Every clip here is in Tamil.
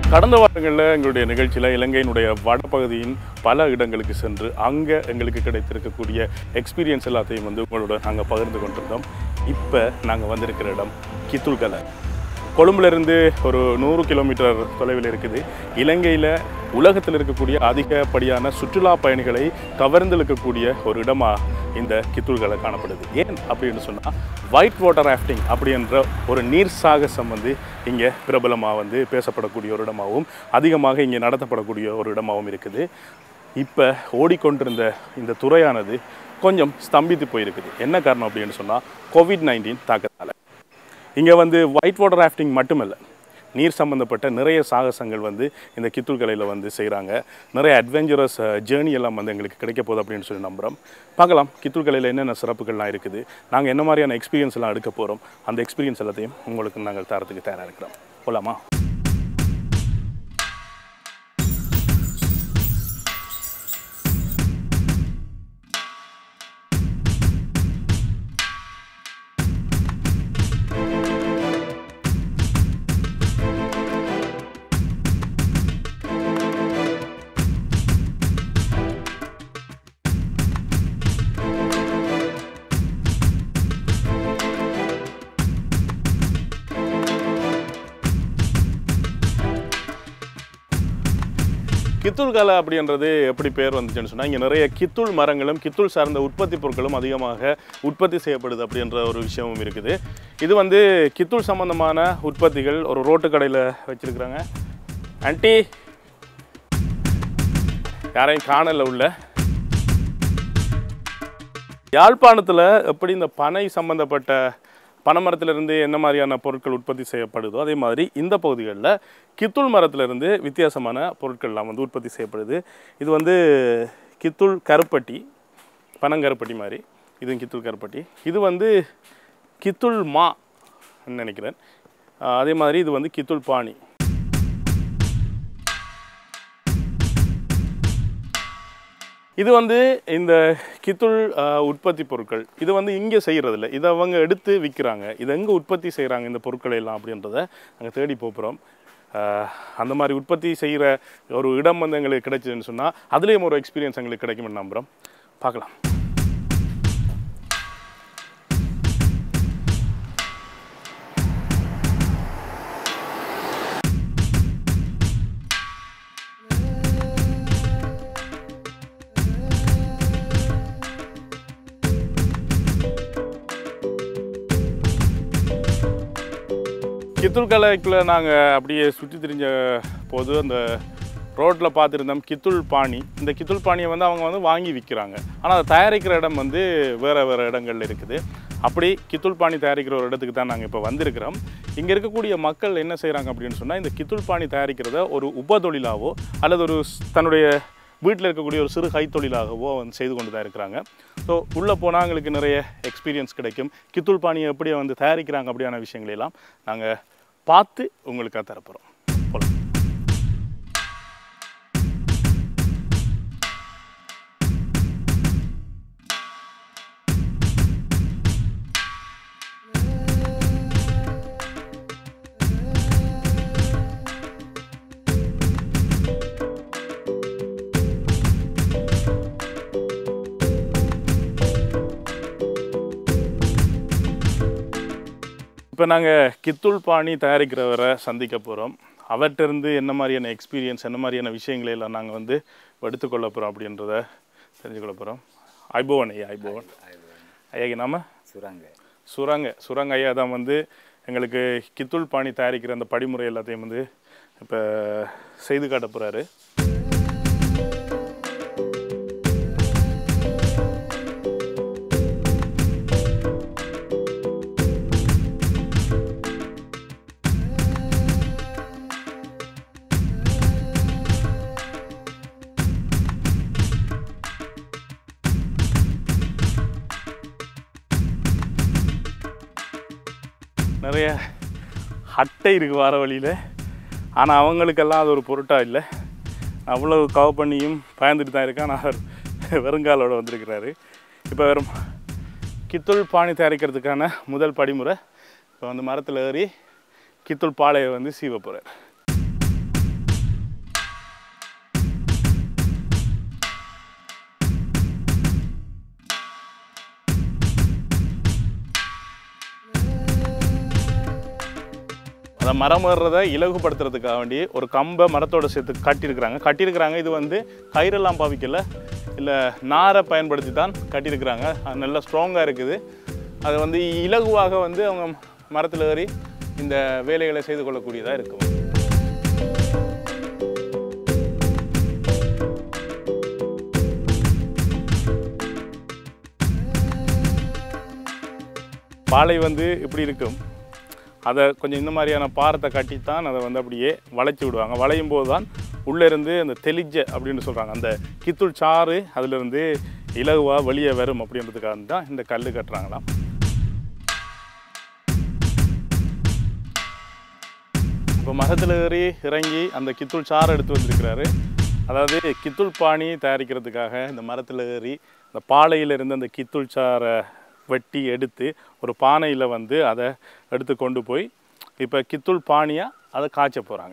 கடந்த வாரங்களில் எங்களுடைய நிகழ்ச்சியில் இலங்கையினுடைய வடபகுதியின் பல இடங்களுக்கு சென்று அங்கே எங்களுக்கு கிடைத்திருக்கக்கூடிய எக்ஸ்பீரியன்ஸ் எல்லாத்தையும் வந்து உங்களோட நாங்கள் பகிர்ந்து கொண்டிருந்தோம் இப்போ நாங்கள் வந்திருக்கிற இடம் கித்துல்கலை கொழும்புல இருந்து ஒரு நூறு கிலோமீட்டர் தொலைவில் இருக்குது இலங்கையில் உலகத்தில் இருக்கக்கூடிய அதிகப்படியான சுற்றுலா பயணிகளை கவர்ந்தெழுக்கக்கூடிய ஒரு இடமாக இந்த கித்தூர்களை காணப்படுது ஏன் அப்படின்னு சொன்னால் ஒயிட் வாட்டர் ராஃப்டிங் அப்படின்ற ஒரு நீர் சாகசம் வந்து இங்கே பிரபலமாக வந்து பேசப்படக்கூடிய ஒரு இடமாகவும் அதிகமாக இங்கே நடத்தப்படக்கூடிய ஒரு இடமாகவும் இருக்குது இப்போ ஓடிக்கொண்டிருந்த இந்த துறையானது கொஞ்சம் ஸ்தம்பித்து போயிருக்குது என்ன காரணம் அப்படின்னு சொன்னால் கோவிட் நைன்டீன் தாக்கத்தால் இங்கே வந்து ஒயிட் வாட்டர் ராஃப்டிங் மட்டுமல்ல நீர் சம்பந்தப்பட்ட நிறைய சாகசங்கள் வந்து இந்த கித்தூர்கலையில் வந்து செய்கிறாங்க நிறைய அட்வென்ச்சரஸ் ஜேர்னி எல்லாம் வந்து எங்களுக்கு கிடைக்க போகுது அப்படின்னு சொல்லி நம்புகிறோம் பார்க்கலாம் கித்தூர்கலையில் என்னென்ன சிறப்புகள்லாம் இருக்குது நாங்கள் என்ன மாதிரியான எக்ஸ்பீரியன்ஸ் எல்லாம் எடுக்க போகிறோம் அந்த எக்ஸ்பீரியன்ஸ் எல்லாத்தையும் உங்களுக்கு நாங்கள் தரத்துக்கு தயாராக இருக்கிறோம் போகலாமா கித்துள் கலை அப்படின்றது எப்படி பேர் வந்துச்சுன்னு சொன்னால் இங்கே நிறைய கித்துள் மரங்களும் கித்துள் சார்ந்த உற்பத்தி பொருட்களும் அதிகமாக உற்பத்தி செய்யப்படுது அப்படின்ற ஒரு விஷயமும் இருக்குது இது வந்து கித்துள் சம்பந்தமான உற்பத்திகள் ஒரு ரோட்டு கடையில் வச்சுருக்குறாங்க ஆன்ட்டி யாரையும் காணல உள்ள யாழ்ப்பாணத்தில் எப்படி இந்த பனை சம்பந்தப்பட்ட பனைமரத்திலிருந்து என்ன மாதிரியான பொருட்கள் உற்பத்தி செய்யப்படுதோ அதே மாதிரி இந்த பகுதிகளில் கித்துள் மரத்திலிருந்து வித்தியாசமான பொருட்கள்லாம் வந்து உற்பத்தி செய்யப்படுது இது வந்து கித்துள் கருப்பட்டி பனங்கருப்பட்டி மாதிரி இதுவும் கித்துள் கருப்பட்டி இது வந்து கித்துள் மா நினைக்கிறேன் ஆஹ் அதே மாதிரி இது வந்து கித்துள் பாணி இது வந்து இந்த கித்துள் ஆஹ், உற்பத்தி பொருட்கள் இது வந்து இங்கே செய்கிறதில்ல இதை அவங்க எடுத்து விற்கிறாங்க இதை எங்கே உற்பத்தி செய்கிறாங்க இந்த பொருட்களை எல்லாம் அப்படின்றத நாங்கள் தேடி போகிறோம் அந்த மாதிரி உற்பத்தி செய்கிற ஒரு இடம் வந்து எங்களுக்கு கிடைச்சதுன்னு சொன்னால் அதுலேயும் ஒரு எக்ஸ்பீரியன்ஸ் எங்களுக்கு கிடைக்கும்னு நம்புகிறோம் பார்க்கலாம் கித்துள் கலைக்குள்ளே நாங்கள் அப்படியே சுற்றி திரிஞ்ச போது அந்த ரோட்டில் பார்த்துருந்தோம் கித்துள் பாணி இந்த கித்துள் பாணியை வந்து அவங்க வந்து வாங்கி விற்கிறாங்க ஆனால் அதை தயாரிக்கிற இடம் வந்து வேறு வேறு இடங்கள்ல இருக்குது அப்படி கித்துள் பாணி தயாரிக்கிற ஒரு இடத்துக்கு தான் நாங்கள் இப்போ வந்திருக்கிறோம் இங்கே இருக்கக்கூடிய மக்கள் என்ன செய்கிறாங்க அப்படின்னு சொன்னால் இந்த கித்துள் பாணி தயாரிக்கிறத ஒரு உபதொழிலாவோ அல்லது ஒரு ஸ்- தன்னுடைய வீட்டில் இருக்கக்கூடிய ஒரு சிறு கைத்தொழிலாகவோ வந்து செய்து கொண்டு தான் இருக்கிறாங்க ஸோ உள்ளே போனால் எங்களுக்கு நிறைய எக்ஸ்பீரியன்ஸ் கிடைக்கும் கித்துள் பாணியை எப்படி வந்து தயாரிக்கிறாங்க அப்படியான விஷயங்களை எல்லாம் நாங்கள் பார்த்து உங்களுக்காக தரப்போகிறோம் போகலாம் இப்போ நாங்கள் கித்துள் பாணி தயாரிக்கிறவரை சந்திக்க போகிறோம் அவர்கிட்டருந்து என்ன மாதிரியான எக்ஸ்பீரியன்ஸ் என்ன மாதிரியான விஷயங்களை எல்லாம் நாங்கள் வந்து எடுத்துக்கொள்ள போகிறோம் அப்படின்றத தெரிஞ்சுக்கொள்ள போகிறோம் ஐபோவன் ஐயா ஐபோவன் ஐயாக்கு நாம சுரங்க சுரங்க சுரங்க ஐயா தான் வந்து எங்களுக்கு கித்துள் பாணி தயாரிக்கிற அந்த படிமுறை எல்லாத்தையும் வந்து இப்போ செய்து காட்ட போகிறாரு நிறைய அட்டை இருக்குது வர வழியில் ஆனால் அவங்களுக்கெல்லாம் அது ஒரு பொருட்டாக இல்லை அவ்வளவு கவ பண்ணியும் பயந்துட்டு தான் இருக்கான் அவர் வெறுங்காலோட வந்திருக்கிறாரு இப்போ வெறும் கித்துள் பாணி தயாரிக்கிறதுக்கான முதல் படிமுறை இப்போ வந்து மரத்தில் ஏறி கித்துள் பாலையை வந்து சீவ போகிறார் அந்த மரம் ஏறுறதை இலகுபடுத்துறதுக்காக வேண்டி ஒரு கம்பை மரத்தோட சேர்த்து கட்டியிருக்கிறாங்க கட்டியிருக்கிறாங்க இது வந்து கயிறெல்லாம் பாவிக்கல இல்லை நாரை பயன்படுத்தி தான் கட்டியிருக்கிறாங்க அது நல்லா ஸ்ட்ராங்காக இருக்குது அது வந்து இலகுவாக வந்து அவங்க மரத்தில் ஏறி இந்த வேலைகளை செய்து கொள்ளக்கூடியதாக இருக்கும் பாலை வந்து இப்படி இருக்கும் அதை கொஞ்சம் இந்த மாதிரியான பாரத்தை கட்டித்தான் அதை வந்து அப்படியே வளைச்சி விடுவாங்க வளையும் போது தான் உள்ளே இருந்து அந்த தெளிஜ அப்படின்னு சொல்கிறாங்க அந்த கித்துள் சாறு அதிலிருந்து இலகுவாக வெளியே வரும் அப்படின்றதுக்காக தான் இந்த கல் கட்டுறாங்களாம் இப்போ மரத்தில் ஏறி இறங்கி அந்த கித்துள் சாறு எடுத்து வந்திருக்கிறாரு அதாவது கித்துள் பானி தயாரிக்கிறதுக்காக இந்த மரத்தில் ஏறி இந்த பாலையிலிருந்து அந்த கித்துள் சாறை வெட்டி எடுத்து ஒரு பானையில் வந்து அதை எடுத்து கொண்டு போய் இப்போ கித்துள் பானியாக அதை காய்ச்ச போகிறாங்க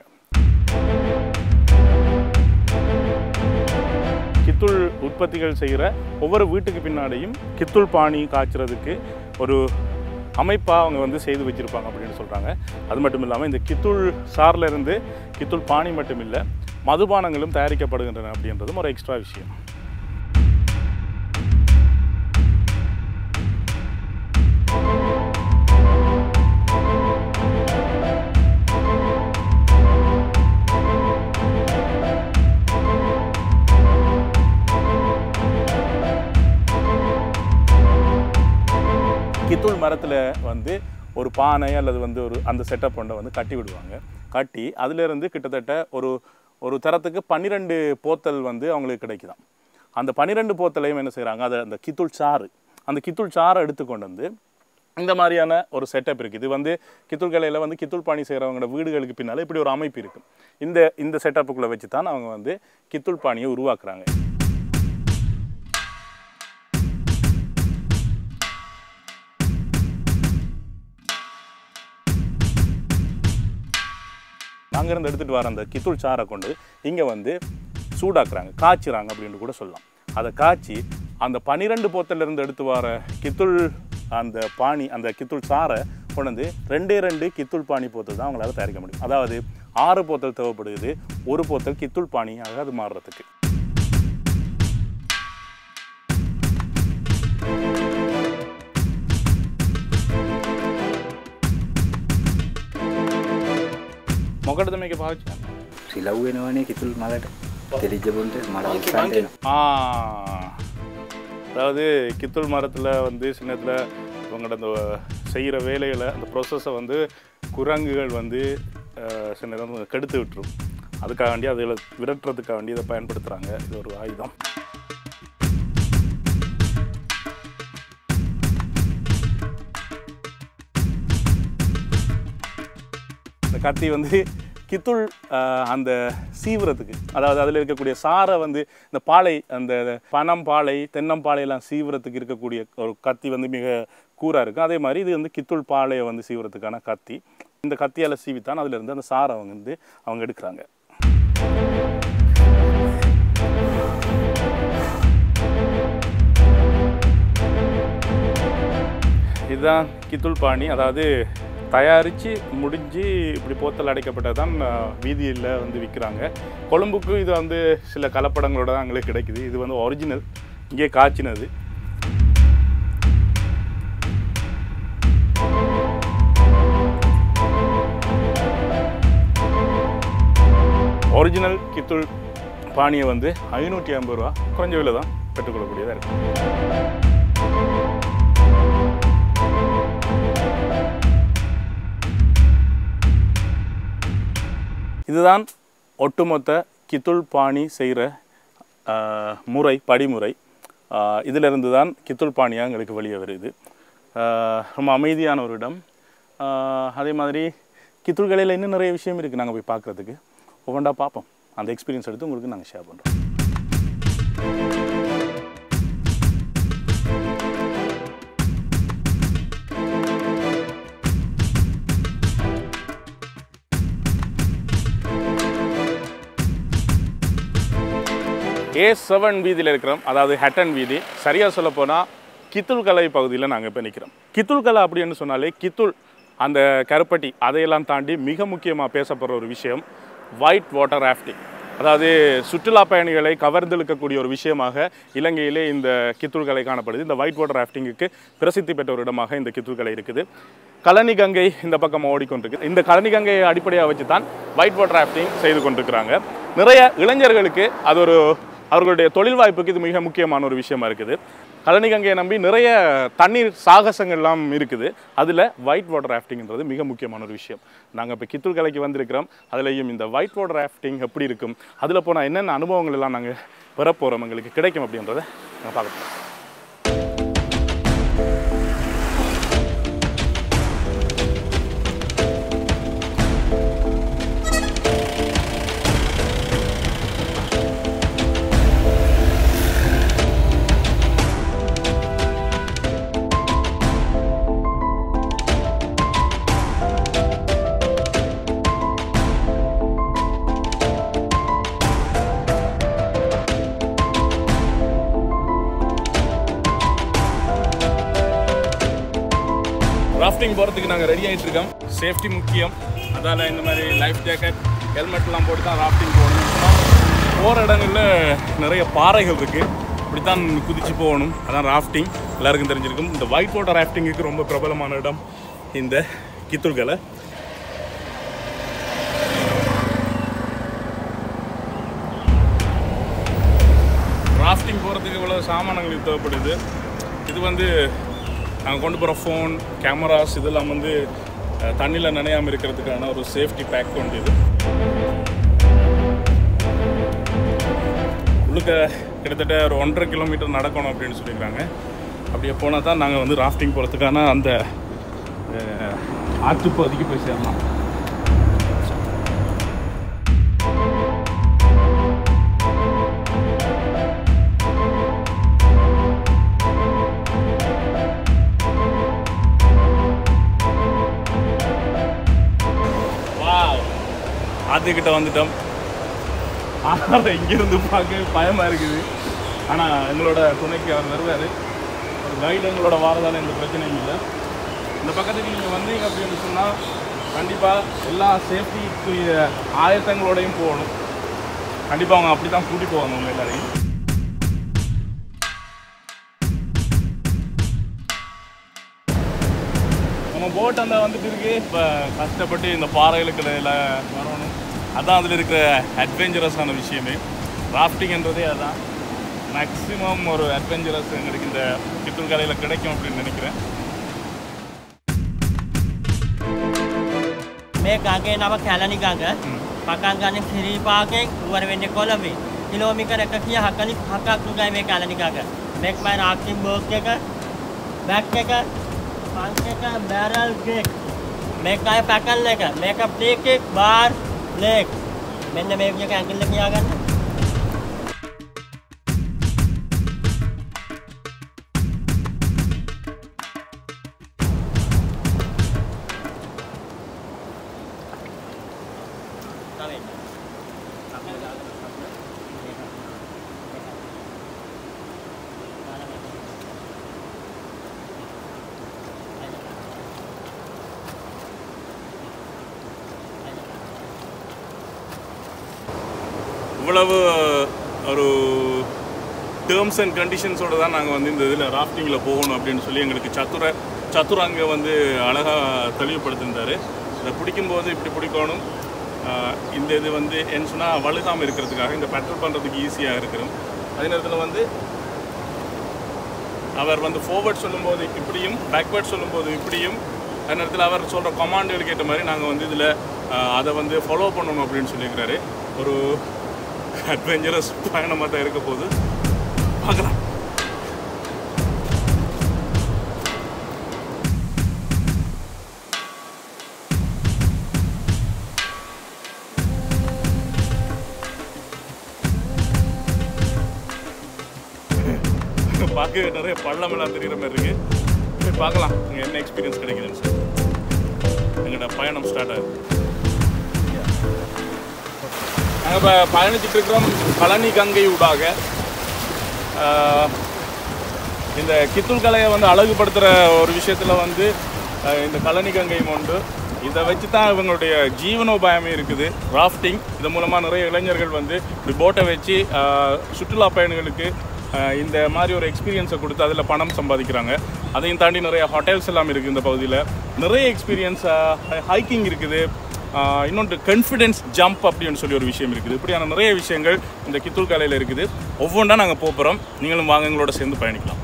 கித்துள் உற்பத்திகள் செய்கிற ஒவ்வொரு வீட்டுக்கு பின்னாடியும் கித்துள் பானி காய்ச்சறதுக்கு ஒரு அமைப்பாக அவங்க வந்து செய்து வச்சுருப்பாங்க அப்படின்னு சொல்கிறாங்க அது மட்டும் இல்லாமல் இந்த கித்துள் சார்ல இருந்து கித்துள் பானி மட்டும் இல்லை மதுபானங்களும் தயாரிக்கப்படுகின்றன அப்படின்றதும் ஒரு எக்ஸ்ட்ரா விஷயம் கித்துள் மரத்தில் வந்து ஒரு பானை அல்லது வந்து ஒரு அந்த செட்டப் ஒன்றை வந்து கட்டி விடுவாங்க கட்டி அதிலிருந்து கிட்டத்தட்ட ஒரு ஒரு தரத்துக்கு பன்னிரெண்டு போத்தல் வந்து அவங்களுக்கு கிடைக்குதாம் அந்த பன்னிரெண்டு போத்தலையும் என்ன செய்கிறாங்க அதை அந்த கித்துள் சாறு அந்த கித்துள் சாறை எடுத்துக்கொண்டு வந்து இந்த மாதிரியான ஒரு செட்டப் இருக்குது இது வந்து கித்துள் கலையில் வந்து கித்துள் பாணி செய்கிறவங்களோட வீடுகளுக்கு பின்னால் இப்படி ஒரு அமைப்பு இருக்கும் இந்த இந்த செட்டப்புக்குள்ளே வச்சு தான் அவங்க வந்து கித்துள் பாணியை உருவாக்குறாங்க அங்கேருந்து எடுத்துகிட்டு வர அந்த கித்துள் சாறை கொண்டு இங்கே வந்து சூடாக்குறாங்க காய்ச்சுறாங்க அப்படின்னு கூட சொல்லலாம் அதை காய்ச்சி அந்த பனிரெண்டு போத்தலேருந்து எடுத்து வர கித்துள் அந்த பானி அந்த கித்துள் சாறை கொண்டு வந்து ரெண்டே ரெண்டு கித்துள் பானி போத்தல் தான் அவங்களால தயாரிக்க முடியும் அதாவது ஆறு போத்தல் தேவைப்படுது ஒரு போத்தல் கித்துள் பானியாக அது மாறுறதுக்கு මොකටද මේක පාවිච්චි කරන්නේ? සිලව් වෙනවනේ කිතුල් මලට තෙලිජබුන්ට මල උත්සන්ට වෙන ஆ அதாவது கித்துள் மரத்தில் வந்து சின்னத்தில் இவங்களோட அந்த செய்கிற வேலைகளை அந்த ப்ரொசஸை வந்து குரங்குகள் வந்து அஹ், சில நேரம் கெடுத்து விட்டுரும் அதுக்காக வேண்டி அதில் விரட்டுறதுக்காக வேண்டி இதை பயன்படுத்துகிறாங்க இது ஒரு ஆயுதம் இந்த கத்தி வந்து கித்துள் ஆஹ், அந்த சீவுறதுக்கு அதாவது அதில் இருக்கக்கூடிய சாரை வந்து இந்த பாலை அந்த பனம் பாலை தென்னம்பாலை எல்லாம் சீவுறதுக்கு இருக்கக்கூடிய ஒரு கத்தி வந்து மிக கூராக இருக்கும் அதே மாதிரி இது வந்து கித்துள் பாலையை வந்து சீவுறதுக்கான கத்தி இந்த கத்தியால் சீவித்தான் அதில் இருந்து அந்த சாரை அவங்க வந்து அவங்க எடுக்கிறாங்க இதுதான் கித்துள் பாணி அதாவது தயாரித்து முடிஞ்சு இப்படி போத்தல் அடைக்கப்பட்டது தான் வீதியில் வந்து விற்கிறாங்க கொழும்புக்கு இது வந்து சில கலப்படங்களோட தான் எங்களுக்கு கிடைக்குது இது வந்து ஒரிஜினல் இங்கே காய்ச்சினது ஒரிஜினல் கித்துள் பானியை வந்து ஐநூற்றி ஐம்பது ரூபா குறைஞ்ச விலை தான் பெற்றுக்கொள்ளக்கூடியதாக இருக்குது இதுதான் ஒட்டுமொத்த கித்துள் பாணி செய்கிற முறை படிமுறை ஆஹ் இதிலிருந்து தான் கித்துள் பாணியாக எங்களுக்கு வெளியே வருது ஆஹ் ரொம்ப அமைதியான ஒரு இடம் ஆஹ் அதே மாதிரி கித்துள் கலையில் இன்னும் நிறைய விஷயம் இருக்குது நாங்கள் போய் பார்க்குறதுக்கு ஒவ்வொன்றா பார்ப்போம் அந்த எக்ஸ்பீரியன்ஸ் எடுத்து உங்களுக்கு நாங்கள் ஷேர் பண்ணுறோம் ஏ செவன் வீதியில் இருக்கிறோம் அதாவது ஹட்டன் வீதி சரியாக சொல்லப்போனால் கித்துள் கலை பகுதியில் நாங்கள் இப்போ நிற்கிறோம் கித்துள் கலை அப்படின்னு சொன்னாலே கித்துள் அந்த கருப்பட்டி அதையெல்லாம் தாண்டி மிக முக்கியமாக பேசப்படுற ஒரு விஷயம் ஒயிட் வாட்டர் ராஃப்டிங் அதாவது சுற்றுலா பயணிகளை கவர்ந்தெழுக்கக்கூடிய ஒரு விஷயமாக இலங்கையிலே இந்த கித்தூர்கலை காணப்படுது இந்த ஒயிட் வாட்டர் ராஃப்டிங்குக்கு பிரசித்தி பெற்ற ஒரு இடமாக இந்த கித்தூர்கலை இருக்குது கழனி கங்கை இந்த பக்கம் ஓடிக்கொண்டிருக்கு இந்த கழனி கங்கையை அடிப்படையாக வச்சு தான் ஒயிட் வாட்டர் ராஃப்டிங் செய்து கொண்டிருக்கிறாங்க நிறைய இளைஞர்களுக்கு அது ஒரு அவர்களுடைய தொழில் வாய்ப்புக்கு இது மிக முக்கியமான ஒரு விஷயமா இருக்குது கழனி கங்கையை நம்பி நிறைய தண்ணீர் சாகசங்கள்லாம் இருக்குது அதில் ஒயிட் வாட்டர் ராஃப்டிங்ன்றது மிக முக்கியமான ஒரு விஷயம் நாங்கள் இப்போ கித்தூர் கலைக்கு வந்திருக்கிறோம் அதுலேயும் இந்த ஒயிட் வாட்டர் ராஃப்டிங் எப்படி இருக்கும் அதில் போனால் என்னென்ன அனுபவங்கள் எல்லாம் நாங்கள் பெறப்போகிறோம் எங்களுக்கு கிடைக்கும் அப்படின்றத நாங்கள் பார்க்கலாம் ராஃப்டிங் போகிறதுக்கு நாங்கள் ரெடி ஆகிட்டு இருக்கோம் சேஃப்டி முக்கியம் அதால் இந்த மாதிரி லைஃப் ஜாக்கெட் ஹெல்மெட்லாம் போட்டு தான் ராஃப்டிங் போகணும் போகிற இடங்களில் நிறைய பாறைகள் இருக்குது இப்படித்தான் குதிச்சு போகணும் அதான் ராஃப்டிங் எல்லாருக்கும் தெரிஞ்சிருக்கும் இந்த ஒயிட் வாட்டர் ராஃப்டிங்குக்கு ரொம்ப பிரபலமான இடம் இந்த கித்துர்கலை ராஃப்டிங் போகிறதுக்கு இவ்வளோ சாமானங்கள் தேவைப்படுது இது வந்து நாங்கள் கொண்டு போகிற ஃபோன் கேமராஸ் இதெல்லாம் வந்து தண்ணியில் நனையாமல் இருக்கிறதுக்கான ஒரு சேஃப்டி பேக் கொண்டு இது உள்ளுக்க கிட்டத்தட்ட ஒரு ஒன்றரை கிலோமீட்டர் நடக்கணும் அப்படின்னு சொல்லியிருக்காங்க அப்படியே போனால் தான் நாங்கள் வந்து ராஃப்டிங் போகிறதுக்கான அந்த அஹ், ஆற்றுப்பகுதிக்கு போய் சேரலாம் வாவ் ஆத்துக்கிட்ட வந்துட்டோம் ஆனால் இங்கிருந்து பார்க்க பயமாக இருக்குது ஆனால் எங்களோட துணைக்கு அவர் வருவார் ஒரு கைடு எங்களோட வாரதால எந்த பிரச்சனையும் இல்லை இந்த பக்கத்துக்கு நீங்கள் வந்தீங்க அப்படின்னு சொன்னால் கண்டிப்பாக எல்லா சேஃப்டிக்கு ஆயத்தங்களோடையும் போகணும் கண்டிப்பாக அவங்க அப்படி தான் கூட்டி போவாங்க அவங்க எல்லாரையும் நம்ம போட் அந்த வந்துட்டு இருக்கு இப்போ கஷ்டப்பட்டு இந்த பாறைகளுக்கு இடையில வரணும் அதான் அதில் இருக்கிற அட்வென்ச்சரஸான விஷயமே ராஃப்டிங்ன்றதே அதான் மேக்ஸிமம் ஒரு அட்வென்ச்சரஸ் எங்களுக்கு இந்த கித்தூர் கலையில் கிடைக்கும் அப்படின்னு நினைக்கிறேன் මේ ගගේ නම කැලනි ගඟ පකන් ගන්න සිරීපාගෙන් වර වෙන්න කොළඹේ කිලෝමිකර එක කිය හකලි හකක් ගයි මේ කැලනි ගඟ මෙක් මයි රාක්තින් බෝක් එක බැක් එක පංක එක බැරල් ගෙක් මේක අය පැකල් එක මේක ප්ලේකෙක් බාර් ලේක් මෙන්න මේ විදිහක ඇඟිල්ල කියාගන්න තව එන්න. කකුල දාලා කකුල. මේක. මේක. දාලා මේක. இவ்வளவு ஒரு டேர்ம்ஸ் அண்ட் கண்டிஷன்ஸோட தான் நாங்கள் வந்து இந்த இதில் ராஃப்டிங்கில் போகணும் அப்படின்னு சொல்லி எங்களுக்கு சத்துர சத்துராங்க வந்து அழகாக தெளிவுபடுத்தியிருந்தார் இதை பிடிக்கும்போது இப்படி பிடிக்கணும் ஆஹ் இந்த இது வந்து என்ன சொன்னால் வழுகாமல் இருக்கிறதுக்காக இந்த பெட்ரோல் பண்ணுறதுக்கு ஈஸியாக இருக்கிறோம் அதே நேரத்தில் வந்து அவர் வந்து ஃபார்வர்ட் சொல்லும்போது இப்படியும் பேக்வேர்ட் சொல்லும்போது இப்படியும் அதே நேரத்தில் அவர் சொல்கிற கமாண்டுகளுக்கு ஏற்ற மாதிரி நாங்கள் வந்து இதில் அதை வந்து ஃபாலோ பண்ணணும் அப்படின்னு சொல்லியிருக்கிறாரு ஒரு அட்வென்ச்சரஸ் பயணமாக தான் இருக்க போகுது பார்க்கலாம் பார்க்க நிறைய பள்ளமெல்லாம் தெரிகிற மாதிரி இருக்கு போய் பார்க்கலாம் இங்கே என்ன எக்ஸ்பீரியன்ஸ் கிடைக்குதுன்னு சார் எங்களோட பயணம் ஸ்டார்ட் ஆகுது நாங்கள் இப்போ பயணிச்சுட்டு இருக்கிறோம் பழனி கங்கை ஊடாக ஆஹ், இந்த கித்துல் கலையை வந்து அழகுபடுத்துகிற ஒரு விஷயத்தில் வந்து அஹ் இந்த கழனி கங்கையும் உண்டு இதை வச்சு தான் இவங்களுடைய ஜீவனோபாயமே இருக்குது ராஃப்டிங் இது மூலமாக நிறைய இளைஞர்கள் வந்து இப்படி போட்டை வச்சு அஹ், சுற்றுலா பயணிகளுக்கு அஹ், இந்த மாதிரி ஒரு எக்ஸ்பீரியன்ஸை கொடுத்து அதில் பணம் சம்பாதிக்கிறாங்க அதையும் தாண்டி நிறைய ஹோட்டல்ஸ் எல்லாம் இருக்குது இந்த பகுதியில் நிறைய எக்ஸ்பீரியன்ஸ் ஹைக்கிங் இருக்குது ஆஹ் இன்னொன்று கான்ஃபிடென்ஸ் ஜம்ப் அப்படின்னு சொல்லி ஒரு விஷயம் இருக்குது இப்படியான நிறைய விஷயங்கள் இந்த கித்தூர் காலையில் இருக்குது ஒவ்வொன்றா நாங்கள் போகிறோம் நீங்களும் வாங்க எங்களோட சேர்ந்து பயணிக்கலாம்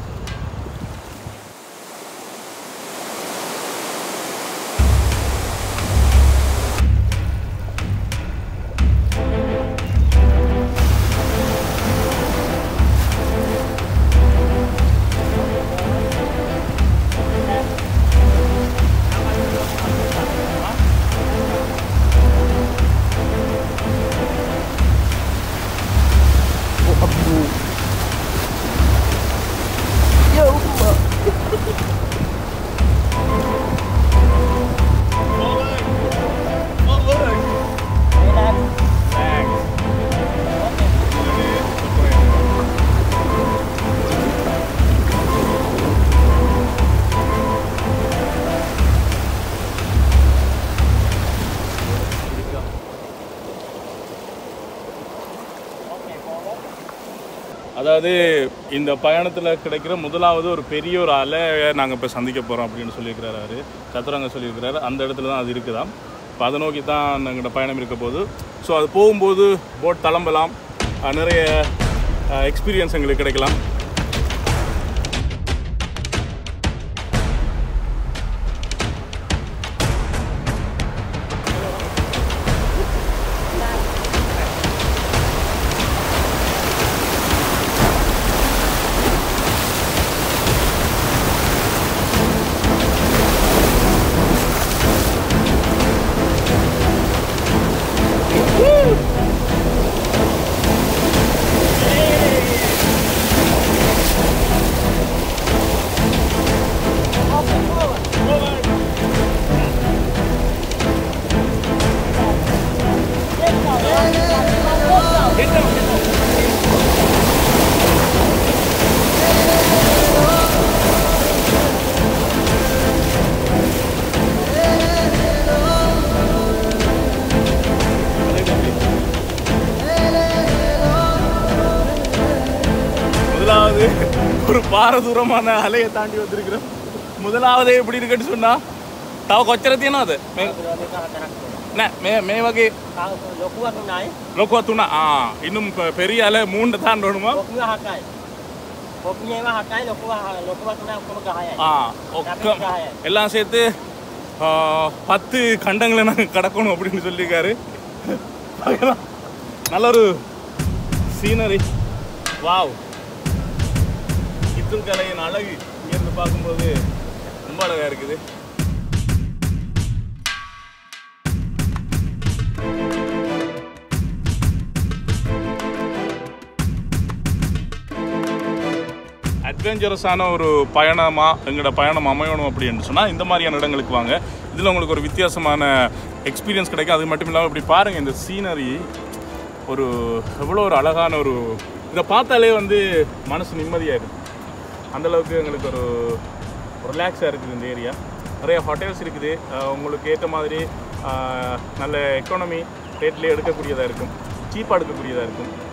அதாவது இந்த பயணத்தில் கிடைக்கிற முதலாவது ஒரு பெரிய ஒரு அலையை நாங்கள் இப்போ சந்திக்க போகிறோம் அப்படின்னு சொல்லியிருக்கிறாரு அவர் சத்துரங்க சொல்லியிருக்கிறாரு அந்த இடத்துல தான் அது இருக்குதாம் இப்போ அதை நோக்கி தான் எங்களோட பயணம் இருக்க போது ஸோ அது போகும்போது போட் தளம்பலாம் அஹ் நிறைய எக்ஸ்பீரியன்ஸ் எங்களுக்கு கிடைக்கலாம் முதலாவது ஒரு பாரதூரமான அலையை தாண்டி வந்திருக்கிறோம் முதலாவது எப்படி இருக்குன்னு சொன்னா තව කොච්චර තියෙනවද මේ නෑ මේ මේ වගේ ලොකුවක් නයි ලොකුවත් වුණා ආ இன்னும் பெ- பெரிய அலை மூண்டு தாண்டணுமா පොක්නිය හකයි පොක්නියම හකයි ලොකුව ලොකුවක් නෑ ඔක්කොම ගහයයි ஆ ஒக்கம் எல்லாம் சேர்த்து ஆ, பத்து கண்டங்களை நாங்கள் கடக்கணும் அப்படின்னு சொல்லியிருக்காரு பார்க்கலாம். நல்ல ஒரு சீனரி வாவ் கித்துல் கலையின் அழகு இங்கேருந்து பார்க்கும்போது ரொம்ப அழகாக இருக்குது அட்வென்ச்சரஸான ஒரு பயணமாக எங்களோட பயணம் அமையணும் அப்படின்னு சொன்னால் இந்த மாதிரியான இடங்களுக்கு வாங்க இதில் உங்களுக்கு ஒரு வித்தியாசமான எக்ஸ்பீரியன்ஸ் கிடைக்கும் அது மட்டும் இல்லாமல் இப்படி பாருங்கள் இந்த சீனரி ஒரு எவ்வளோ ஒரு அழகான ஒரு இதை பார்த்தாலே வந்து மனசு நிம்மதியாக இருக்கும் அந்தளவுக்கு எங்களுக்கு ஒரு ரிலாக்ஸாக இருக்குது இந்த ஏரியா நிறைய ஹோட்டல்ஸ் இருக்குது அஹ் உங்களுக்கு ஏற்ற மாதிரி அஹ் நல்ல எக்கானமி ரேட்லேயே எடுக்கக்கூடியதாக இருக்கும் சீப்பாக எடுக்கக்கூடியதாக இருக்கும்